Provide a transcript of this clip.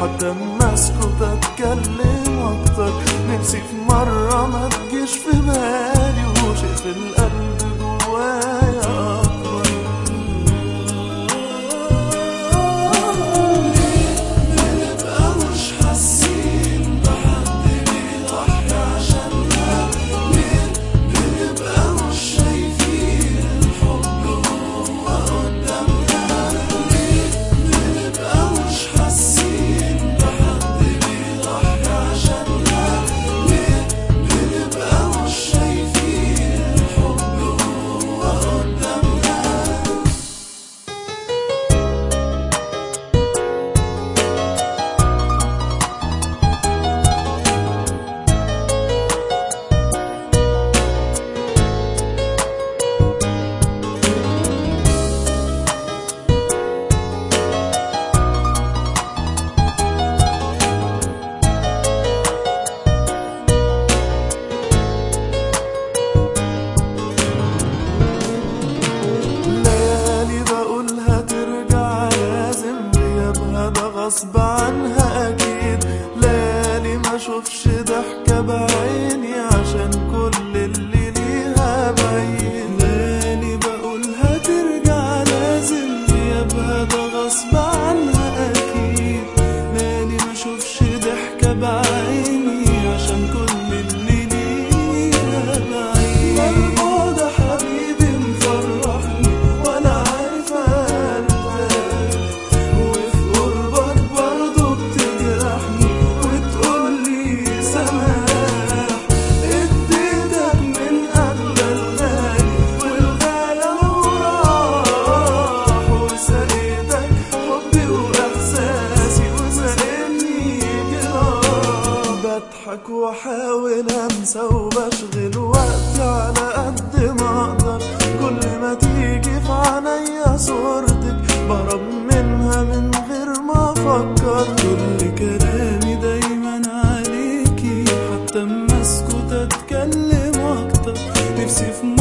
حتى اما اسكت اتكلم اكتر نفسي في مرة ما تجيش في بالي وشيء في القلب جوايا اكبر بنبقى مش حاسين بحد بيضحي عشاننا ليه بنبقى مش شايفين الحب هو قدامنا ليه بنبقى مش حاسين بحد بيضحي عشاننا ليه بنبقى مش شايفين الحب هو قدامنا ليالي بقولها ترجع لازم غيابها ده غصب عنها اكيد ليالي ما اشوفش ضحكة بعيني عشان كل اللي ليها بعيد ليالي بقولها ترجع لازم غيابها ده غصب عنها اكيد ليالي ما اشوفش ضحكة بعيني عشان كل اللي ليها بعيد البعد حبيبي مفرحني وانا عارف ارتاح وفي قربك برضه بتجرحني وتقولي سماح اديتك من اغلى الغالي والغالى وراح وسقيتك حبي واحساسي وسقني جراح بضحك واحاول انسى وبشغل وقتي على قد ما اقدر كل ما تيجي في عينيا صورتك بهرب منها من غير ما افكر كل كلامي دايما عليكي حتى اما اسكت اتكلم اكتر نفسي في